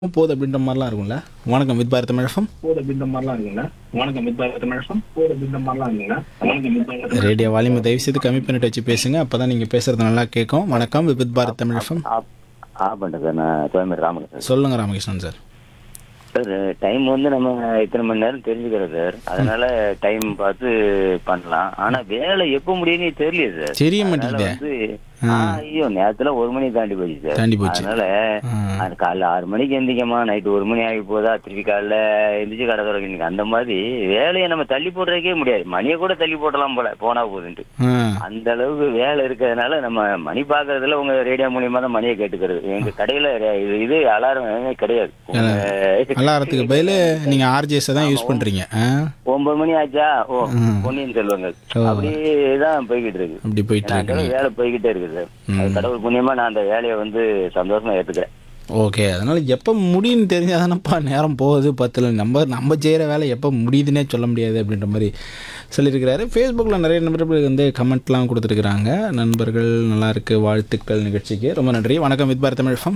போகுது அப்படின்ற மாதிரிலாம் இருக்கும்ல வணக்கம் வித் பாரத் தமிழகம் போது அப்படின்ற மாதிரிலாம் இருக்குங்களா வணக்கம் மித் பாரத் தமிழகம் போது அப்படின்ற மாதிரிலாம் இருக்குங்களா வணக்கம் மித் பாரத் ரேடியோ வால்யூமை தயவு செய்து கம்மி பண்ணிட்டு வச்சு பேசுங்க அப்போ தான் நீங்கள் பேசுகிறது நல்லா கேட்கும் வணக்கம் வித் பாரத் தமிழகம் ஆப் ஆ பண்ணுறேன் சார் நான் கோயம்பேடு ராமகிருஷ்ணன் சொல்லுங்கள் ராமகிருஷ்ணன் சார் சார் டைம் வந்து நம்ம இத்தனை மணி நேரம் தெரிஞ்சுக்கிறோம் சார் அதனால டைம் பார்த்து பண்ணலாம் ஆனா வேலை எப்போ முடியும்னு தெரியல சார் தெரிய அதனால மாட்டேங்குதே வந்து ஆ, ஐயோ நேரத்துல ஒரு மணி தாண்டி போச்சு சார் தாண்டி போச்சு. அதனால ஆ. அது காலைல ஆறு மணிக்கு எந்திரிக்கமா நைட்டு ஒரு மணி ஆகி போதா திருப்பி காலைல எந்திரிச்சு கடை திறக்கணும் அந்த மாதிரி வேலையை நம்ம தள்ளி போடுறதுக்கே முடியாது மணியை கூட தள்ளி போடலாம் போல போனா போகுதுன்ட்டு ஆ அந்த அளவுக்கு வேலை இருக்கிறதுனால நம்ம மணி பாக்குறதுல உங்க ரேடியோ மூலியமா தான் மணியை கேட்டுக்கிறது எங்க கடையில ரே- இது இது அலாரம் கிடையாது உங்க- அலாரத்துக்கு பதில் நீங்கள் ஆர்ஜிஎஸை தான் யூஸ் பண்ணுறீங்க ஆ ஒன்பது மணி ஆச்சா ஓ பொன்னியின் செல்வங்க ஓ. அப்படியே தான் போய்கிட்டு இருக்கு அப்படி போயிட்டு ஏன்னா, அந்த இருக்குங்க வேலை போய்கிட்டே இருக்கு சார் அது கடவுள் புண்ணியமா நான் அந்த வேலையை வந்து சந்தோஷமா ஏத்துக்கிறேன் ஓகே அதனால் எப்போ முடியும்னு தெரிஞ்சால் தானப்பா நேரம் போகுது பத்தில் நம்ம நம்ம செய்கிற வேலை எப்போ முடியுதுன்னே சொல்ல முடியாது அப்படின்ற மாதிரி சொல்லியிருக்கிறாரு ஃபேஸ்புக்கில் நிறைய நண்பர்கள் வந்து கமெண்ட்லாம் கொடுத்துருக்குறாங்க நண்பர்கள் நல்லா இருக்கு வாழ்த்துக்கள் நிகழ்ச்சிக்கு ரொம்ப நன்றி வணக்கம் Vividh Bharati Tamil FM.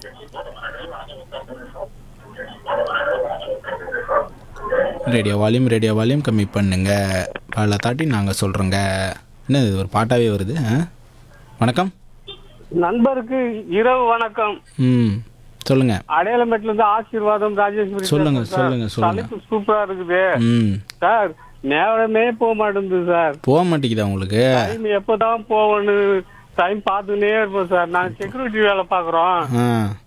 Radio volume radio volume கம்மி பண்ணுங்க காலை தாட்டி நாங்கள் சொல்கிறோங்க என்ன இது ஒரு பாட்டாவே வருது ஆ? வணக்கம் நண்பருக்கு இரவு வணக்கம் ம் சொல்லுங்கள் அடையாளமேட்ல இருந்து ஆசீர்வாதம் ராஜேஸ்வரி சொல்லுங்க, பேசுறேன் சார். சொல்லுங்க, சொல்லுங்க. தலைப்பு சூப்பரா இருக்குது ம் சார் நேரமே போக மாட்டேங்குது சார் போக மாட்டேங்குதா உங்களுக்கு டைம் எப்பதான் போகணும் டைம் பார்த்துக்கிட்டே இருப்போம் சார் நாங்க செக்யூரிட்டி வேலை பாக்குறோம் ஆ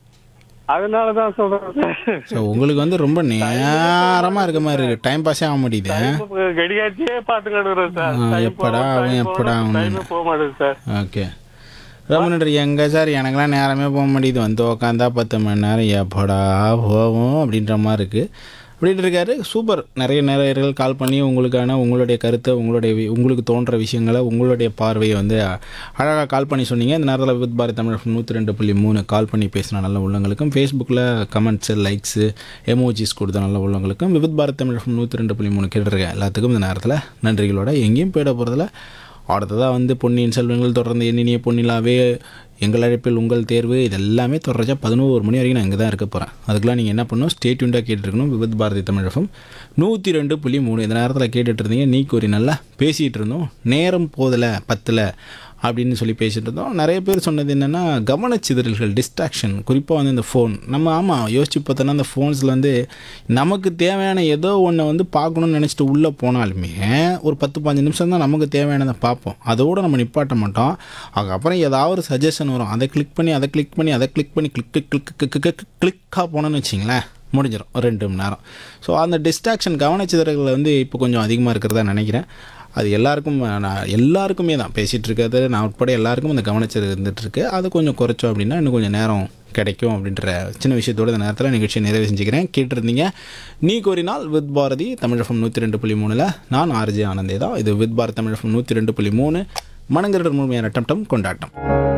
அதனாலதான் சொல்றேன் சார் ஸோ உங்களுக்கு வந்து ரொம்ப நேரமாக இருக்க மாதிரி இருக்கு டைம் பாஸே ஆக மாட்டேங்குது Time கடிகாச்சியே பார்த்து கிடக்குறோம் சார் ஆ, Time எப்படா போகணும், அவன் time எப்படா போகணும், அவன் time போக மாட்டேங்குது சார் ஓகே ரொம்ப நன்றி எங்கே சார் எனக்கெல்லாம் நேரமே போக மாட்டேங்குது வந்து உக்காந்தா பத்து மணி நேரம் எப்படா போவோம் அப்படின்ற மாதிரி இருக்குது அப்படின்ட்டு இருக்காரு சூப்பர் நிறைய நேரர்கள் கால் பண்ணி உங்களுக்கான உங்களுடைய கருத்தை உங்களுடைய வி- உங்களுக்கு தோன்ற விஷயங்களை உங்களுடைய பார்வையை வந்து அழகாக கால் பண்ணி சொன்னீங்க இந்த நேரத்தில் வித் பாரத் தமிழ் நூற்றி ரெண்டு புள்ளி மூணு கால் பண்ணி பேசின நல்ல உள்ளங்களுக்கும் ஃபேஸ்புக்கில் கமெண்ட்ஸு லைக்ஸு எமோஜிஸ் கொடுத்த நல்ல உள்ளங்களுக்கும் வித் பாரத் தமிழ் நூற்றி ரெண்டு புள்ளி மூணு கேட்டிருக்கேன் எல்லாத்துக்கும் இந்த நேரத்தில் நன்றிகளோட எங்கேயும் போயிட போகிறதில்ல அடுத்ததாக வந்து பொன்னியின் செல்வங்கள் தொடர்ந்து எண்ணினிய பொன்னிலாவே எங்கள் அழைப்பில் உங்கள் தேர்வு இது எல்லாமே தொடர்ச்சா பதினோரு மணி வரைக்கும் நான் இங்கே தான் இருக்க போகிறேன் அதுக்கெலாம் நீங்கள் என்ன பண்ணணும் ஸ்டே டியூண்டாக கேட்டுருக்கணும் விபத் பாரதி தமிழகம் நூற்றி ரெண்டு புள்ளி மூணு இந்த நேரத்தில் கேட்டுட்டு இருந்தீங்க நீ கூறி நல்லா பேசிகிட்டு இருந்தோம் நேரம் போதலை பத்தில் அப்படின்னு சொல்லி பேசிட்டு இருந்தோம் நிறைய பேர் சொன்னது என்னென்னா கவனச்சிதறல்கள் டிஸ்ட்ராக்ஷன் குறிப்பாக வந்து இந்த ஃபோன் நம்ம ஆமாம் யோசிச்சு பார்த்தோன்னா அந்த ஃபோன்ஸில் வந்து நமக்கு தேவையான ஏதோ ஒன்று வந்து பார்க்கணும்னு நினச்சிட்டு உள்ளே போனாலுமே ஒரு பத்து பாஞ்சு நிமிஷம் தான் நமக்கு தேவையானதை பார்ப்போம் அதோடு நம்ம நிப்பாட்ட மாட்டோம் அதுக்கப்புறம் ஏதாவது ஒரு சஜஷன் வரும் அதை கிளிக் பண்ணி அதை கிளிக் பண்ணி அதை கிளிக் பண்ணி கிளிக் கிளிக் கிளிக் கிளிக்காக போனோன்னு வச்சிங்களேன் முடிஞ்சிடும் ஒரு ரெண்டு மணி நேரம் ஸோ அந்த டிஸ்ட்ராக்ஷன் கவனச்சிதறல்கள் வந்து இப்போ கொஞ்சம் அதிகமாக இருக்கிறதா நினைக்கிறேன் அது எல்லாருக்கும் நான் எல்லாருக்குமே தான் பேசிகிட்டு இருக்கிறது நான் உட்பட எல்லாருக்கும் அந்த கவனிச்சது இருந்துட்டு இருக்கு அது கொஞ்சம் குறைச்சோம் அப்படின்னா இன்னும் கொஞ்சம் நேரம் கிடைக்கும் அப்படின்ற சின்ன விஷயத்தோட இந்த நேரத்தில் நிகழ்ச்சியை நிறைவு செஞ்சுக்கிறேன் கேட்டிருந்தீங்க நீ கோரினால் வித் பாரதி தமிழகம் நூற்றி ரெண்டு புள்ளி மூணில் நான் ஆர்ஜே ஆனந்தே தான் இது வித் பாரத் தமிழகம் நூற்றி ரெண்டு புள்ளி மூணு மனங்கிற முழுமையான டம்டம் கொண்டாட்டம்